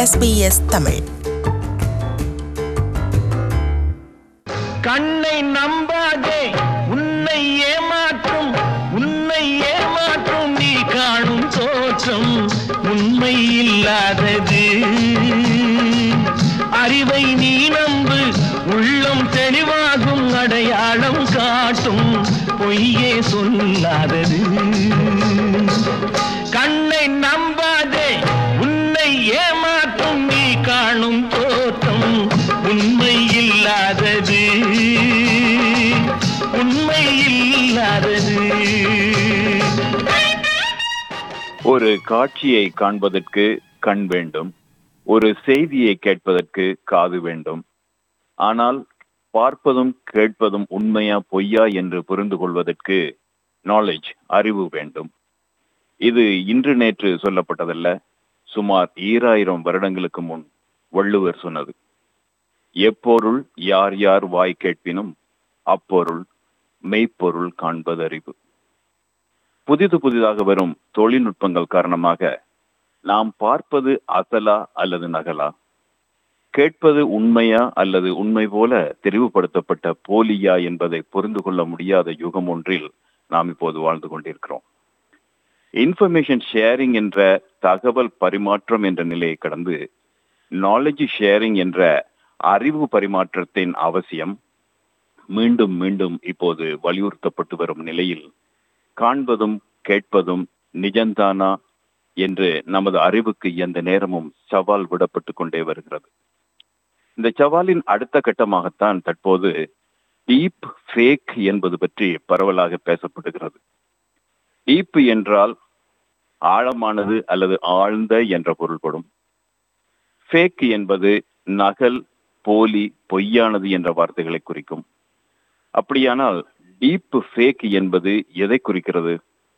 SBS Tamil கண்ணை நம்பாதே உன்னை ஏமாற்றும் உன்னை ஏமாற்றும் நீ காணும் தோற்றம் உண்மை இல்லாதது அறிவை நீ நம்பு உள்ளம் தெளிவாகும் அடையாளம் காட்டும் பொய்யே சொல்லாதது கண்ணை நம்பாதே உன்னை ஏமாற்றும் நீ காணும் தோற்றம் உண்மை இல்லாதது உண்மை இல்லாதது ஒரு காட்சியை காண்பதற்கு கண் வேண்டும் ஒரு செய்தியை கேட்பதற்கு காது வேண்டும் ஆனால் பார்ப்பதும் கேட்பதும் உண்மையா பொய்யா என்று புரிந்து கொள்வதற்கு நாலேஜ் அறிவு வேண்டும் இது இன்று நேற்று சொல்லப்பட்டதல்ல சுமார் ஈராயிரம் வருடங்களுக்கு முன் வள்ளுவர் சொன்னது எப்பொருள் யார் யார் வாய் கேட்பினும் அப்பொருள் மெய்ப்பொருள் காண்பதறிவு புதிது புதிதாக வரும் தொழில்நுட்பங்கள் காரணமாக நாம் பார்ப்பது அசலா அல்லது நகலா கேட்பது உண்மையா அல்லது உண்மை போல தெரிவுபடுத்தப்பட்ட போலியா என்பதை புரிந்து கொள்ள முடியாத யுகம் ஒன்றில் நாம் இப்போது வாழ்ந்து கொண்டிருக்கிறோம் இன்ஃபர்மேஷன் ஷேரிங் என்ற தகவல் பரிமாற்றம் என்ற நிலையை கடந்து நாலேஜ் ஷேரிங் என்ற அறிவு பரிமாற்றத்தின் அவசியம் மீண்டும் மீண்டும் இப்போது வலியுறுத்தப்பட்டு வரும் நிலையில் காண்பதும் கேட்பதும் நிஜந்தானா என்று நமது அறிவுக்கு எந்த நேரமும் சவால் விடப்பட்டு கொண்டே வருகிறது இந்த சவாலின் அடுத்த கட்டமாகத்தான் தற்போது டீப் ஃபேக் என்பது பற்றி பரவலாக பேசப்படுகிறது டீப் என்றால் ஆழமானது அல்லது ஆழ்ந்த என்ற பொருள்படும் ஃபேக் என்பது நகல் போலி பொய்யானது என்ற வார்த்தைகளை குறிக்கும் அப்படியானால் டீப் ஃபேக் என்பது எதை குறிக்கிறது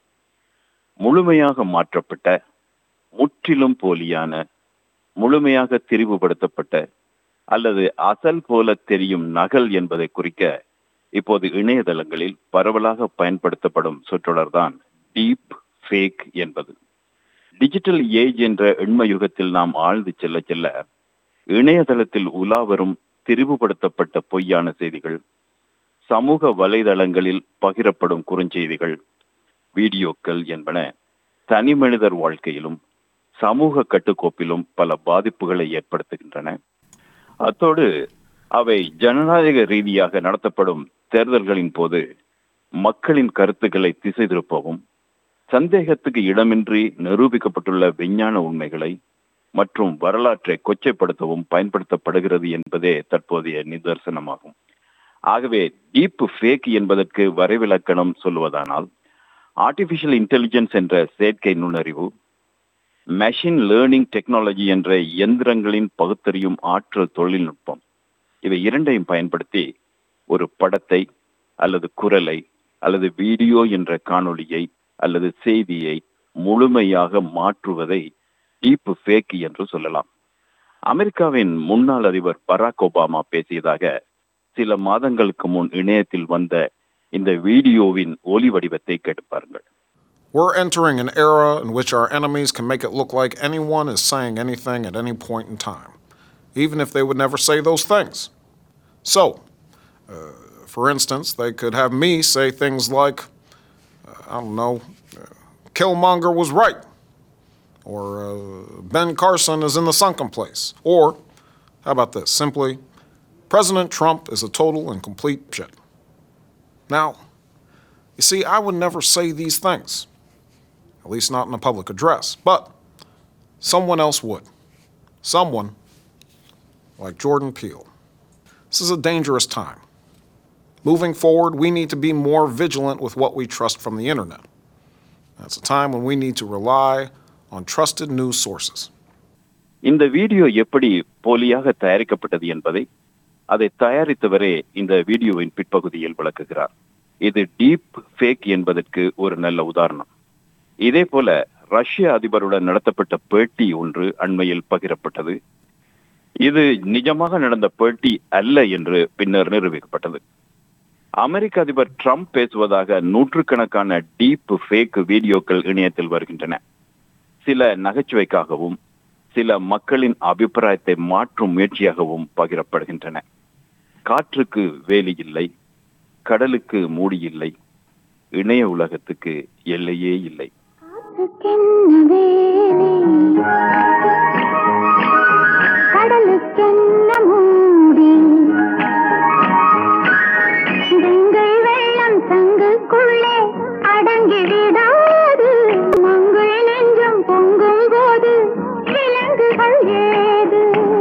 முழுமையாக மாற்றப்பட்ட முற்றிலும் போலியான முழுமையாக திரிவுபடுத்தப்பட்ட அல்லது அசல் போல தெரியும் நகல் என்பதை குறிக்க இப்போது இணையதளங்களில் பரவலாக பயன்படுத்தப்படும் சொற்றொடர்தான் டீப் ஃபேக் என்பது டிஜிட்டல் ஏஜ் என்ற எண்ம யுகத்தில் நாம் ஆழ்ந்து செல்ல செல்ல இணையதளத்தில் உலா வரும் திரிவுபடுத்தப்பட்ட பொய்யான செய்திகள் சமூக வலைதளங்களில் பகிரப்படும் குறுஞ்செய்திகள் வீடியோக்கள் என்பன தனி மனிதர் வாழ்க்கையிலும் சமூக கட்டுக்கோப்பிலும் பல பாதிப்புகளை ஏற்படுத்துகின்றன அத்தோடு அவை ஜனநாயக ரீதியாக நடத்தப்படும் தேர்தல்களின் போது மக்களின் கருத்துக்களை திசை திருப்பவும் சந்தேகத்துக்கு இடமின்றி நிரூபிக்கப்பட்டுள்ள விஞ்ஞான உண்மைகளை மற்றும் வரலாற்றை கொச்சைப்படுத்தவும் பயன்படுத்தப்படுகிறது என்பதே தற்போதைய நிதர்சனமாகும் ஆகவே டீப் ஃபேக் என்பதற்கு வரைவிலக்கணம் சொல்வதானால் ஆர்டிபிஷியல் இன்டெலிஜென்ஸ் என்ற செயற்கை நுண்ணறிவு மெஷின் லேர்னிங் டெக்னாலஜி என்ற இயந்திரங்களின் பகுத்தறியும் ஆற்றல் தொழில்நுட்பம் இவை இரண்டையும் பயன்படுத்தி ஒரு படத்தை அல்லது குரலை அல்லது வீடியோ என்ற காணொளியை அல்லது செய்தியை முழுமையாக மாற்றுவதை டீப் ஃபேக் என்று சொல்லலாம் அமெரிக்காவின் முன்னாள் அதிபர் பராக் ஒபாமா பேசியதாக சில மாதங்களுக்கு முன் இணையத்தில் வந்த இந்த வீடியோவின் ஒலி வடிவத்தை கேட்டு பாருங்கள் We're entering an era in which our enemies can make it look like anyone is saying anything at any point in time, even if they would never say those things. So, uh, for instance, they could have me say things like, uh, I don't know, uh, Killmonger was right, or uh, Ben Carson is in the sunken place, or, how about this, simply, President Trump is a total and complete shit. Now, you see, I would never say these things at least not in a public address. But someone else would. Someone like Jordan Peele. This is a dangerous time. Moving forward, we need to be more vigilant with what we trust from the internet. That's a time when we need to rely on trusted news sources. இந்த video எப்படி போலியாக தயாரிக்கப்பட்டது என்பதை அதை தயாரித்தவரே இந்த வீடியோவின் பிற்பகுதியில் விளக்குகிறார் இது டீப் ஃபேக் என்பதற்கு ஒரு நல்ல உதாரணம் இதே போல ரஷ்ய அதிபருடன் நடத்தப்பட்ட பேட்டி ஒன்று அண்மையில் பகிரப்பட்டது இது நிஜமாக நடந்த பேட்டி அல்ல என்று பின்னர் நிரூபிக்கப்பட்டது அமெரிக்க அதிபர் ட்ரம்ப் பேசுவதாக நூற்றுக்கணக்கான டீப் ஃபேக் வீடியோக்கள் இணையத்தில் வருகின்றன சில நகைச்சுவைக்காகவும் சில மக்களின் அபிப்பிராயத்தை மாற்றும் முயற்சியாகவும் பகிரப்படுகின்றன காற்றுக்கு வேலி இல்லை கடலுக்கு மூடி இல்லை இணைய உலகத்துக்கு எல்லையே இல்லை காற்றுக்கென்ன வேலி கடலுக்கென்ன மூடி கங்கை வெள்ளம் தங்குக்குள்ளே அடங்கி விடாது மங்கள் நெஞ்சம் பொங்கும் போது விலங்குகள் ஏது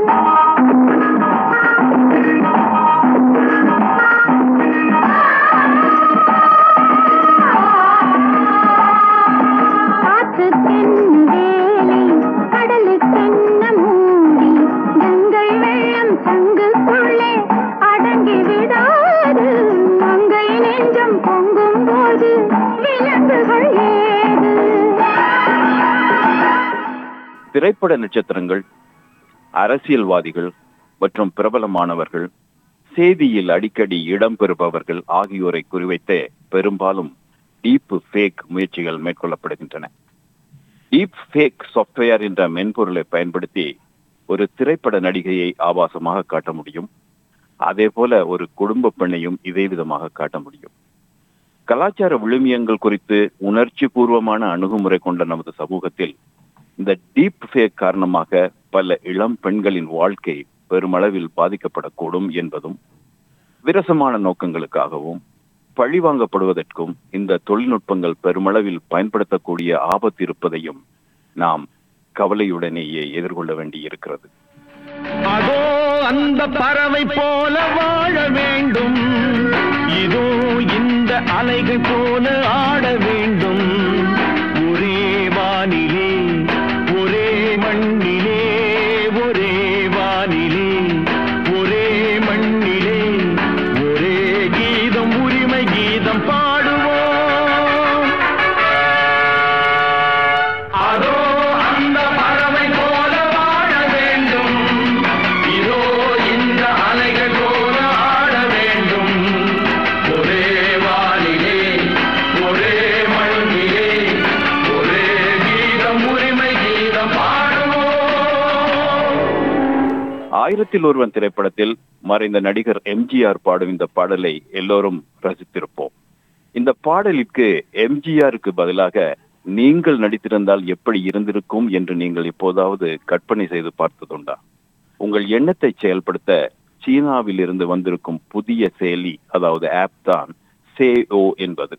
காற்றுக்கென்ன வேலி கடலுக்கென்ன மூடி கங்கை வெள்ளம் தங்குக்குள்ளே அடங்கி விடாது மங்கை நெஞ்சம் பொங்கும் போது விலங்குகள் ஏது திரைப்பட நட்சத்திரங்கள் அரசியல்வாதிகள் மற்றும் பிரபலமானவர்கள் செய்தியில் அடிக்கடி இடம்பெறுபவர்கள் ஆகியோரை குறிவைத்தே பெரும்பாலும் டீப் ஃபேக் முயற்சிகள் மேற்கொள்ளப்படுகின்றன டீப் ஃபேக் சாஃப்ட்வேர் என்ற மென்பொருளை பயன்படுத்தி ஒரு திரைப்பட நடிகையை ஆபாசமாக காட்ட முடியும் அதே போல ஒரு குடும்ப பெண்ணையும் இதே விதமாக காட்ட முடியும் கலாச்சார விழுமியங்கள் குறித்து உணர்ச்சி பூர்வமான அணுகுமுறை கொண்ட நமது சமூகத்தில் இந்த டீப் ஃபேக் காரணமாக பல இளம் பெண்களின் வாழ்க்கை பெருமளவில் பாதிக்கப்படக்கூடும் என்பதும் விரசமான நோக்கங்களுக்காகவும் பழிவாங்கப்படுவதற்கும் இந்த தொழில்நுட்பங்கள் பெருமளவில் பயன்படுத்தக்கூடிய ஆபத்து இருப்பதையும் நாம் கவலையுடனேயே எதிர்கொள்ள வேண்டியிருக்கிறது அதோ அந்த பறவை போல வாழ வேண்டும் இதோ இந்த அலைகள் போல ஆட வேண்டும் ஒரே வானிலே ஒரே மண்ணிலே ஒரே வானிலே ஒரே மண்ணிலே ஒரே கீதம் உரிமை கீதம் பாடுவோம் அதோ அந்த பறவை போல வாழ வேண்டும் இதோ இந்த அலைகள் போல ஆட வேண்டும் ஒரே வானிலே ஒரே மண்ணிலே ஒரே கீதம் உரிமை கீதம் பாடுவோம் ஆயிரத்தில் ஒருவன் திரைப்படத்தில் மறைந்த நடிகர் எம்ஜிஆர் பாடும் இந்த பாடலை எல்லோரும் ரசித்திருப்போம் இந்த பாடலிற்கு எம்ஜிஆருக்கு பதிலாக நீங்கள் நடித்திருந்தால் எப்படி இருந்திருக்கும் என்று நீங்கள் எப்போதாவது கற்பனை செய்து பார்த்ததுண்டா உங்கள் எண்ணத்தை செயல்படுத்த சீனாவில் இருந்து வந்திருக்கும் புதிய செயலி அதாவது ஆப் தான் சேஓ என்பது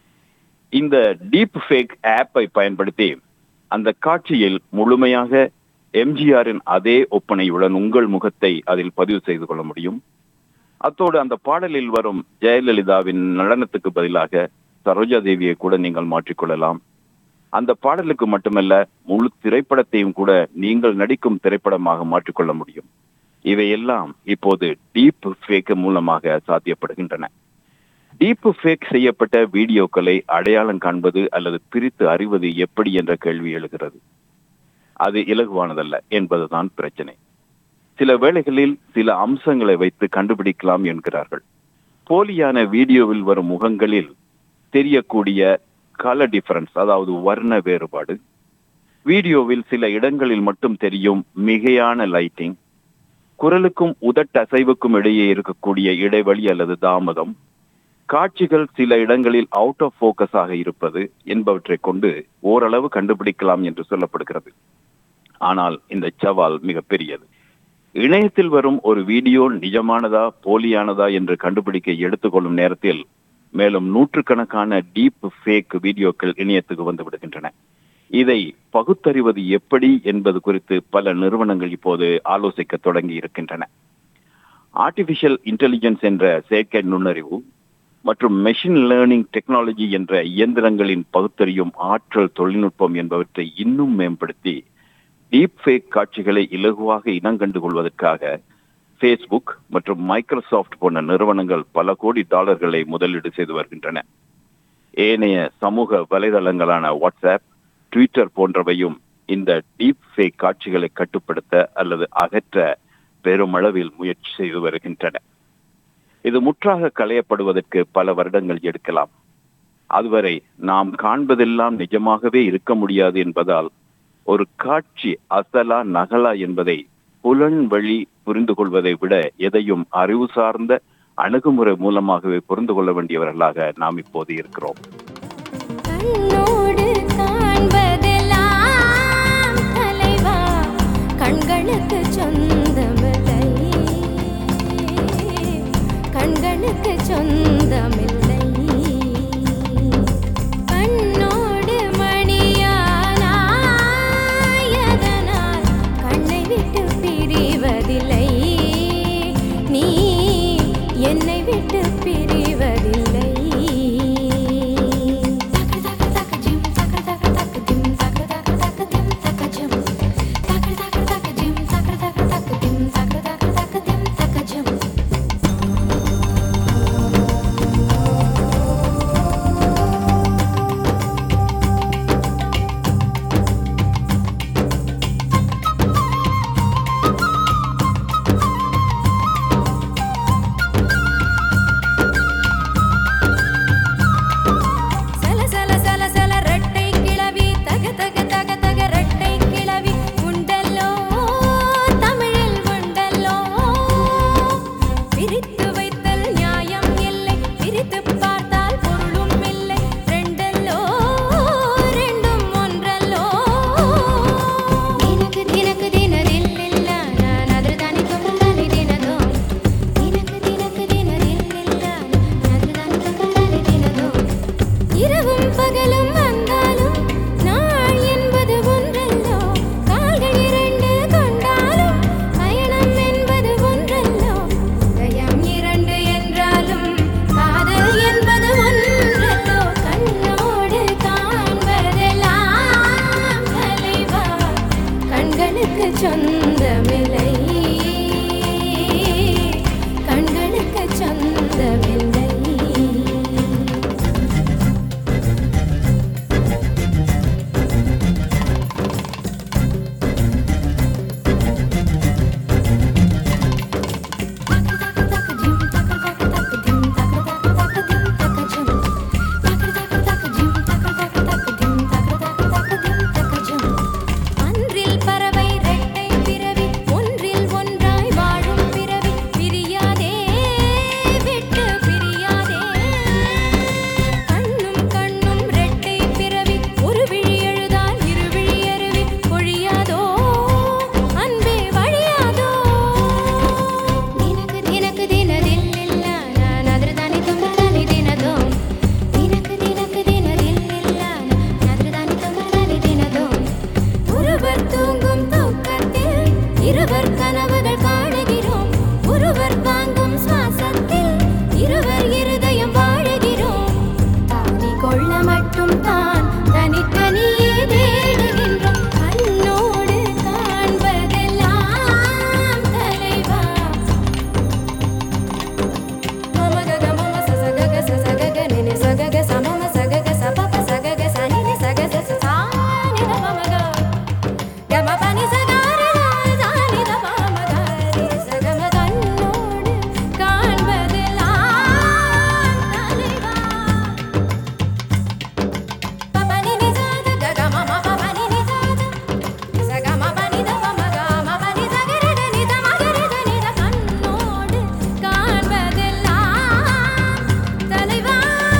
இந்த டீப் ஃபேக் ஆப்பை பயன்படுத்தி அந்த காட்சியில் முழுமையாக எம்ஜிஆரின் அதே ஒப்பனையுடன் உங்கள் முகத்தை அதில் பதிவு செய்து கொள்ள முடியும் அத்தோடு அந்த பாடலில் வரும் ஜெயலலிதாவின் நடனத்துக்கு பதிலாக சரோஜா தேவியை கூட நீங்கள் மாற்றிக்கொள்ளலாம் அந்த பாடலுக்கு மட்டுமல்ல முழு திரைப்படத்தையும் கூட நீங்கள் நடிக்கும் திரைப்படமாக மாற்றிக்கொள்ள முடியும் இவையெல்லாம் இப்போது டீப் ஃபேக் மூலமாக சாத்தியப்படுகின்றன டீப் ஃபேக் செய்யப்பட்ட வீடியோக்களை அடையாளம் காண்பது அல்லது பிரித்து அறிவது எப்படி என்ற கேள்வி எழுகிறது அது இலகுவானதல்ல என்பதுதான் பிரச்சனை சில வேளைகளில் சில அம்சங்களை வைத்து கண்டுபிடிக்கலாம் என்கிறார்கள் போலியான வீடியோவில் வரும் முகங்களில் தெரியக்கூடிய கலர் டிஃபரன்ஸ் அதாவது வர்ண வேறுபாடு வீடியோவில் சில இடங்களில் மட்டும் தெரியும் மிகையான லைட்டிங் குரலுக்கும் உதட்டசைவுக்கும் இடையே இருக்கக்கூடிய இடைவெளி அல்லது தாமதம் காட்சிகள் சில இடங்களில் அவுட் ஆஃப் ஃபோக்கஸ் ஆக இருப்பது என்பவற்றை கொண்டு ஓரளவு கண்டுபிடிக்கலாம் என்று சொல்லப்படுகிறது ஆனால் இந்த சவால் மிகப்பெரியது இணையத்தில் வரும் ஒரு வீடியோ நிஜமானதா போலியானதா என்று கண்டுபிடிக்க எடுத்துக்கொள்ளும் நேரத்தில் மேலும் நூற்றுக்கணக்கான டீப் ஃபேக் வீடியோக்கள் இணையத்துக்கு வந்து விடுகின்றன இதை பகுத்தறிவது எப்படி என்பது குறித்து பல நிறுவனங்கள் இப்போது ஆலோசிக்க தொடங்கி இருக்கின்றன ஆர்டிபிஷியல் இன்டெலிஜென்ஸ் என்ற செயற்கை நுண்ணறிவு மற்றும் மெஷின் லேர்னிங் டெக்னாலஜி என்ற இயந்திரங்களின் பகுத்தறியும் ஆற்றல் தொழில்நுட்பம் என்பவற்றை இன்னும் மேம்படுத்தி டீப் ஃபேக் காட்சிகளை இலகுவாக இனங்கண்டு கொள்வதற்காக ஃபேஸ்புக் மற்றும் மைக்ரோசாஃப்ட் போன்ற நிறுவனங்கள் பல கோடி டாலர்களை முதலீடு செய்து வருகின்றன ஏனைய சமூக வலைதளங்களான வாட்ஸ்அப் ட்விட்டர் போன்றவையும் இந்த டீப் ஃபேக் காட்சிகளை கட்டுப்படுத்த அல்லது அகற்ற பெருமளவில் முயற்சி செய்து வருகின்றன இது முற்றாக களையப்படுவதற்கு பல வருடங்கள் எடுக்கலாம் அதுவரை நாம் காண்பதெல்லாம் நிஜமாகவே இருக்க முடியாது என்பதால் ஒரு காட்சி அசலா நகலா என்பதை புலன் வழி புரிந்து கொள்வதை விட எதையும் அறிவு சார்ந்த அணுகுமுறை மூலமாகவே புரிந்து கொள்ள வேண்டியவர்களாக நாம் இப்போது இருக்கிறோம் கண்ணோடு காண்பதெல்லாம் தலைவா கண்களுக்கு சொந்தமில்லை கண்களுக்கு சொந்தமில்லை கண்ணோடு மணியானாயதனால் கண்ணை விட்டு பிரிவதில்லை நீ என்னை விட்டு பிரிவதில்லை சல சல சல சல ரெட்டை கிளவி தக தக தக தக ரெட்டை கிளவி உண்டல்லோ தமிழில் உண்டல்லோ பிரித்து வைத்தல் நியாயம் இல்லை பிரித்து பார்த்தால் பொருளும் இல்லை ரெண்டல்லோ ரெண்டும் ஒன்றல்லோ தினக்கு தினக்கு தினதில்லில்ல நான் அதிர்தானி தொங்கல்தானி தினதோ தினக்கு தினக்கு தினதில்லில்ல நான் அதிர்தானி தொங்கல்தானி தினதோ இரவும் பகலும் வந்தாலும் நாள் என்பது ஒன்றல்லோ கால்கள் இரண்டு கொண்டாலும் பயணம் என்பது ஒன்றல்லோ இதயம் இரண்டு என்றாலும் காதல் என்பது ஒன்றல்லோ கண்ணோடு காண்பதெல்லாம் தலைவா கண்களுக்கு சொந்தமில்லை கண்களுக்கு சொந்தமில்லை அன்றில் பறவை ரெட்டை பிறவி ஒன்றில் ஒன்றாய் வாழும் பிறவி பிரியாதே விட்டு பிரியாதே கண்ணும் கண்ணும் ரெட்டை பிறவி ஒரு விழி எழுதால் இரு விழி அருவி பொழியாதோ அன்பே வழியாதோ நினக்கு தினக்கு தினதில்லில்ல நான் அதிர்தானி தொங்கல்தானி தினதோ தினக்கு தினக்கு தினதில்லில்ல நான் அதிர்தானி தொங்கல்தானி தினதோ ஒருவர் தூங்கும் தூக்கத்தில் இருவர் கனவுகள் காணுகிறோம் ஒருவர் வாங்கும் சுவாசத்தில் இருவர் இருதயம் வாழுகிறோம் தானி கொள்ள மட்டும் தான் தனித்தனியே தேடுகின்றோம் கண்ணோடு காண்பதெல்லாம் தலைவா மமகக மம சசகக சசகக நினி சகக சமம சகக சபப சகக சனினி சகக சசானி மமக கம பனி சகாரி சானி தமமகாரி சகம கண்ணோடு காண்பதெல்லாம் தலைவா பபனி நிசாத ககம மபனி நிசாத சகம பனி தமமக மபனி சகரி தனி தமகரி தனி த கண்ணோடு காண்பதெல்லாம் தலைவா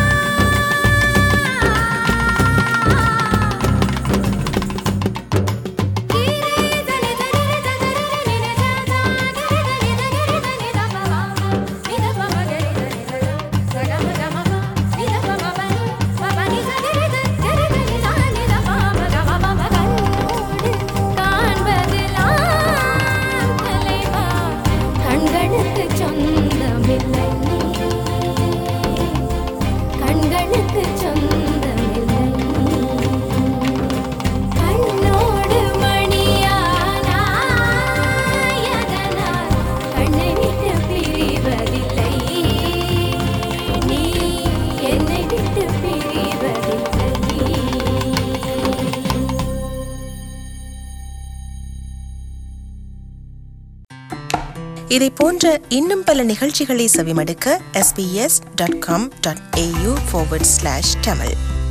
கண்களுக்கு சொந்தமில்லை கண்களுக்கு சொந்தமில்லை கண்ணோடு மணியானாயதனால் கண்ணை விட்டு பிரிவதில்லை நீ என்னை விட்டு பிரிவதில்லை இதை போன்ற இன்னும் பல நிகழ்ச்சிகளை செவிமடுக்க sbs.com.au forward slash tamil